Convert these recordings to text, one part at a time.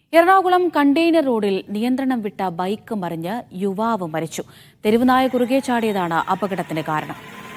Ernakulam container റോഡിൽ നിയന്ത്രണം വിട്ട ബൈക്ക് മറിഞ്ഞ് യുവാവ് മരിച്ചു തെരുവുനായ കുറുകെ ചാടിയതാണ് അപകടത്തിന് കാരണം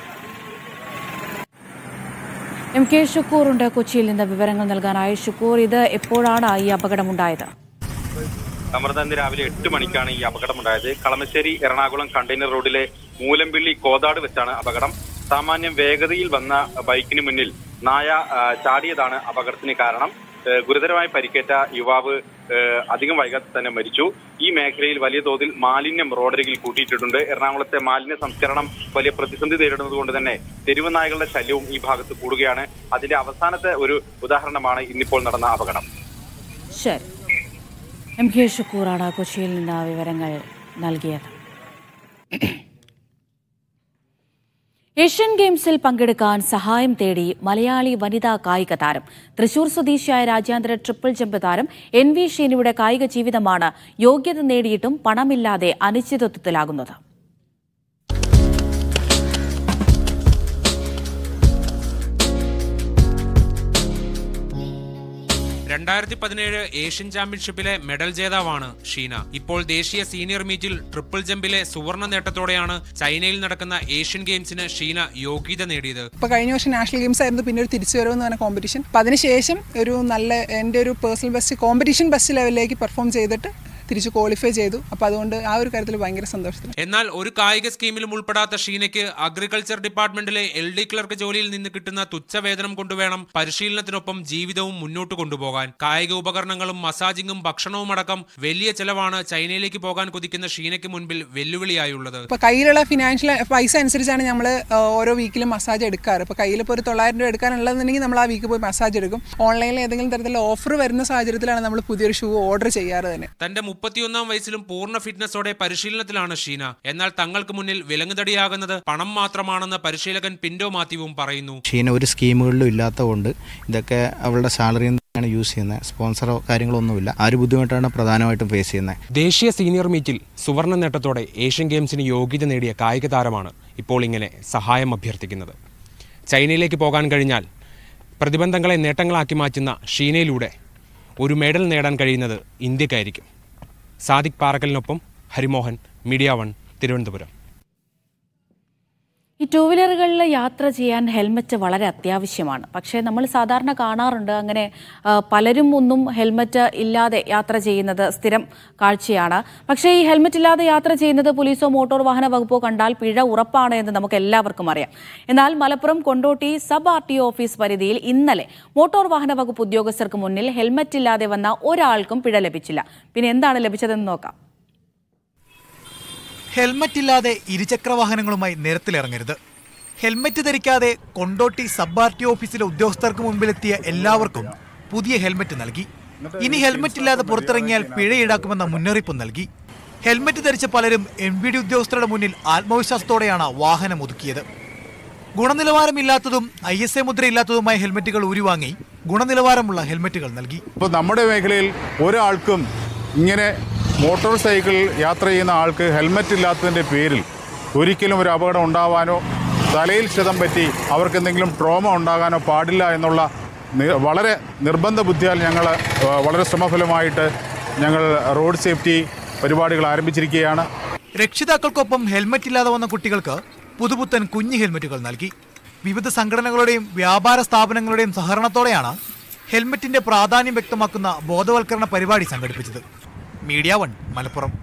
എം കെ ഷുക്കൂറുണ്ട് കൊച്ചിയിൽ നിന്ന് വിവരങ്ങൾ നൽകാനായി ഷുക്കൂർ ഇത് എപ്പോഴാണ് ഈ അപകടമുണ്ടായത് അമൃത ഇന്ന് രാവിലെ എട്ട് മണിക്കാണ് ഈ അപകടമുണ്ടായത് കളമശ്ശേരി എറണാകുളം കണ്ടെയ്നർ റോഡിലെ മൂലമ്പിള്ളി കോതാട് വെച്ചാണ് അപകടം സാമാന്യം വേഗതയിൽ വന്ന ബൈക്കിന് മുന്നിൽ നായ ആ, ചാടിയതാണ് അപകടത്തിന് കാരണം ഏ, ഗുരുതരമായി പരിക്കേറ്റ യുവാവ് ഏ, അധികം വൈകാതെ തന്നെ മരിച്ചു ഈ മേഖലയിൽ വലിയ തോതിൽ മാലിന്യം റോഡരികിൽ കൂട്ടിയിട്ടിട്ടുണ്ട് എറണാകുളത്തെ മാലിന്യ സംസ്കരണം വലിയ പ്രതിസന്ധി നേരിടുന്നത് കൊണ്ട് തന്നെ തെരുവ് നായകളുടെ ശല്യവും ഈ ഭാഗത്ത് കൂടുകയാണ് അതിന്റെ അവസാനത്തെ ഒരു ഉദാഹരണമാണ് ഇന്നിപ്പോൾ നടന്ന അപകടം ശരി എം കെ ഷുക്കൂറാണ് കൊച്ചിയിൽ നിന്ന് വിവരങ്ങൾ നൽകിയത് ഏഷ്യൻ ഗെയിംസിൽ പങ്കെടുക്കാൻ സഹായം തേടി മലയാളി വനിതാ കായിക താരം തൃശൂർ സ്വദേശിയായ രാജ്യാന്തര ട്രിപ്പിൾ ജമ്പ് താരം എൻ വി ഷീനയുടെ കായിക ജീവിതമാണ് യോഗ്യത നേടിയിട്ടും പണമില്ലാതെ അനിശ്ചിതത്വത്തിലാകുന്നത് രണ്ടായിരത്തി പതിനേഴ് ഏഷ്യൻ ചാമ്പ്യൻഷിപ്പിലെ മെഡൽ ജേതാവാണ് ഷീന ഇപ്പോൾ ദേശീയ സീനിയർ മീറ്റിൽ ട്രിപ്പിൾ ജമ്പിലെ സുവർണ നേട്ടത്തോടെയാണ് ചൈനയിൽ നടക്കുന്ന ഏഷ്യൻ ഗെയിംസിന് ഷീന യോഗ്യത നേടിയത് ഇപ്പോൾ കഴിഞ്ഞ വർഷം നാഷണൽ ഗെയിംസ് ആയിരുന്നു പിന്നെ ഒരു തിരിച്ചു വരവെന്ന് പറഞ്ഞ കോമ്പറ്റീഷൻ അപ്പം അതിനുശേഷം ഒരു നല്ല എൻ്റെ ഒരു പേഴ്സണൽ ബെസ്റ്റ് കോമ്പറ്റീഷൻ ബെസ്റ്റ് ലെവലിലേക്ക് പെർഫോം ചെയ്തിട്ട് തിരിച്ച് ക്വാളിഫൈ ചെയ്തു അപ്പോൾ അതുകൊണ്ട് ആ ഒരു കാര്യത്തിൽ ഭയങ്കര സന്തോഷത്തിലാണ് എന്നാൽ ഒരു കായിക സ്കീമിലും ഉൾപ്പെടാത്ത ഷീനയ്ക്ക് അഗ്രികൾച്ചർ ഡിപ്പാർട്ട്മെന്റിലെ എൽ ഡി ക്ലർക്ക് ജോലിയിൽ നിന്ന് കിട്ടുന്ന തുച്ഛവേതനം കൊണ്ടുവേണം പരിശീലനത്തിനൊപ്പം ജീവിതവും മുന്നോട്ട് കൊണ്ടുപോകാൻ കായിക ഉപകരണങ്ങളും മസാജിങ്ങും ഭക്ഷണവും അടക്കം വലിയ ചെലവാണ് ചൈനയിലേക്ക് പോകാൻ കൊതിക്കുന്ന ഷീനയ്ക്ക് മുൻപിൽ വെല്ലുവിളിയായുള്ളത് ഇപ്പോൾ കയ്യിലുള്ള ഫിനാൻഷ്യൽ പൈസ അനുസരിച്ചാണ് നമ്മൾ ഓരോ വീക്കിലും മസാജ് എടുക്കാറ് ഇപ്പോൾ കയ്യിൽ ഇപ്പോൾ ഒരു തൊള്ളായിരം രൂപ എടുക്കാനുള്ളതെന്നുണ്ടെങ്കിൽ നമ്മൾ ആ വീക്ക് പോയി മസാജ് എടുക്കും ഓൺലൈനിൽ ഏതെങ്കിലും തരത്തിലുള്ള ഓഫർ വരുന്ന സാഹചര്യത്തിലാണ് നമ്മൾ പുതിയൊരു ഷൂ ഓർഡർ ചെയ്യാറ് തന്നെ തന്റെ മുപ്പത്തിയൊന്നാം വയസ്സിലും പൂർണ്ണ ഫിറ്റ്നസോടെ പരിശീലനത്തിലാണ് ഷീന എന്നാൽ തങ്ങൾക്ക് മുന്നിൽ വിലങ്ങുതടിയാകുന്നത് പണം മാത്രമാണെന്ന് പരിശീലകൻ പിന്റോ മാത്യുവും പറയുന്നു ഷീന ഒരു സ്കീമുകളിലും ഇല്ലാത്തതുകൊണ്ട് ഇതൊക്കെ അവളുടെ സാലറിയിൽ നിന്നാണ് യൂസ് ചെയ്യുന്നത് സ്പോൺസറോ കാര്യങ്ങളൊന്നുമില്ല ആ ഒരു ബുദ്ധിമുട്ടാണ് പ്രധാനമായിട്ടും ഫേസ് ചെയ്യുന്നത് ദേശീയ സീനിയർ മീറ്റിൽ സുവർണ നേട്ടത്തോടെ ഏഷ്യൻ ഗെയിംസിന് യോഗ്യത നേടിയ കായിക താരമാണ് ഇപ്പോൾ ഇങ്ങനെ സഹായം അഭ്യർത്ഥിക്കുന്നത് ചൈനയിലേക്ക് പോകാൻ കഴിഞ്ഞാൽ പ്രതിബന്ധങ്ങളെ നേട്ടങ്ങളാക്കി മാറ്റുന്ന ഷീനയിലൂടെ ഒരു മെഡൽ നേടാൻ കഴിയുന്നത് ഇന്ത്യക്കായിരിക്കും സാദിഖ് പാറക്കലിനൊപ്പം ഹരിമോഹൻ മീഡിയ വൺ തിരുവനന്തപുരം ഈ ടൂ വീലറുകളിൽ യാത്ര ചെയ്യാൻ ഹെൽമറ്റ് വളരെ അത്യാവശ്യമാണ് പക്ഷേ നമ്മൾ സാധാരണ കാണാറുണ്ട് അങ്ങനെ ആ, പലരും ഒന്നും ഹെൽമറ്റ് ഇല്ലാതെ യാത്ര ചെയ്യുന്നത് സ്ഥിരം കാഴ്ചയാണ് പക്ഷേ ഈ ഹെൽമറ്റ് ഇല്ലാതെ യാത്ര ചെയ്യുന്നത് പോലീസോ മോട്ടോർ വാഹന വകുപ്പോ കണ്ടാൽ പിഴ ഉറപ്പാണ് എന്ന് നമുക്ക് എല്ലാവർക്കും അറിയാം എന്നാൽ Malappuram Kondotty sub R T office പരിധിയിൽ ഇന്നലെ മോട്ടോർ വാഹന വകുപ്പ് ഉദ്യോഗസ്ഥർക്ക് മുന്നിൽ ഹെൽമറ്റ് ഇല്ലാതെ വന്ന ഒരാൾക്കും പിഴ ലഭിച്ചില്ല പിന്നെ എന്താണ് ലഭിച്ചതെന്ന് നോക്കാം ഹെൽമറ്റ് ഇല്ലാതെ ഇരുചക്രവാഹനങ്ങളുമായി നിരത്തിലിറങ്ങരുത് ഹെൽമറ്റ് ധരിക്കാതെ കൊണ്ടോട്ടി സബ് ആർ ടി ഓഫീസിലെ ഉദ്യോഗസ്ഥർക്ക് മുമ്പിലെത്തിയ എല്ലാവർക്കും പുതിയ ഹെൽമറ്റ് നൽകി ഇനി ഹെൽമറ്റ് ഇല്ലാതെ പുറത്തിറങ്ങിയാൽ പിഴ ഈടാക്കുമെന്ന മുന്നറിയിപ്പ് നൽകി ഹെൽമറ്റ് ധരിച്ച പലരും എം ബി ഡി ഉദ്യോഗസ്ഥരുടെ മുന്നിൽ ആത്മവിശ്വാസത്തോടെയാണ് വാഹനം ഒതുക്കിയത് ഗുണനിലവാരമില്ലാത്തതും ഐ എസ് എ മുദ്രയില്ലാത്തതുമായ ഹെൽമറ്റുകൾ ഉരുവാങ്ങി ഗുണനിലവാരമുള്ള ഹെൽമറ്റുകൾ നൽകി ഇപ്പോൾ നമ്മുടെ മേഖലയിൽ ഒരാൾക്കും ഇങ്ങനെ മോട്ടോർ സൈക്കിൾ യാത്ര ചെയ്യുന്ന ആൾക്ക് ഹെൽമറ്റ് ഇല്ലാത്തതിൻ്റെ പേരിൽ ഒരിക്കലും ഒരു അപകടം ഉണ്ടാവാനോ തലയിൽ ക്ഷതം പറ്റി അവർക്ക് എന്തെങ്കിലും ട്രോമ ഉണ്ടാകാനോ പാടില്ല എന്നുള്ള നി- വളരെ നിർബന്ധ ബുദ്ധിയാൽ ഞങ്ങൾ ആ, വളരെ ശ്രമഫലമായിട്ട് ഞങ്ങൾ റോഡ് സേഫ്റ്റി പരിപാടികൾ ആരംഭിച്ചിരിക്കുകയാണ് രക്ഷിതാക്കൾക്കൊപ്പം ഹെൽമറ്റ് ഇല്ലാതെ വന്ന കുട്ടികൾക്ക് പുതുപുത്തൻ കുഞ്ഞു ഹെൽമറ്റുകൾ നൽകി വിവിധ സംഘടനകളുടെയും വ്യാപാര സ്ഥാപനങ്ങളുടെയും സഹകരണത്തോടെയാണ് ഹെൽമറ്റിന്റെ പ്രാധാന്യം വ്യക്തമാക്കുന്ന ബോധവൽക്കരണ പരിപാടി സംഘടിപ്പിച്ചത് മീഡിയ വൺ മലപ്പുറം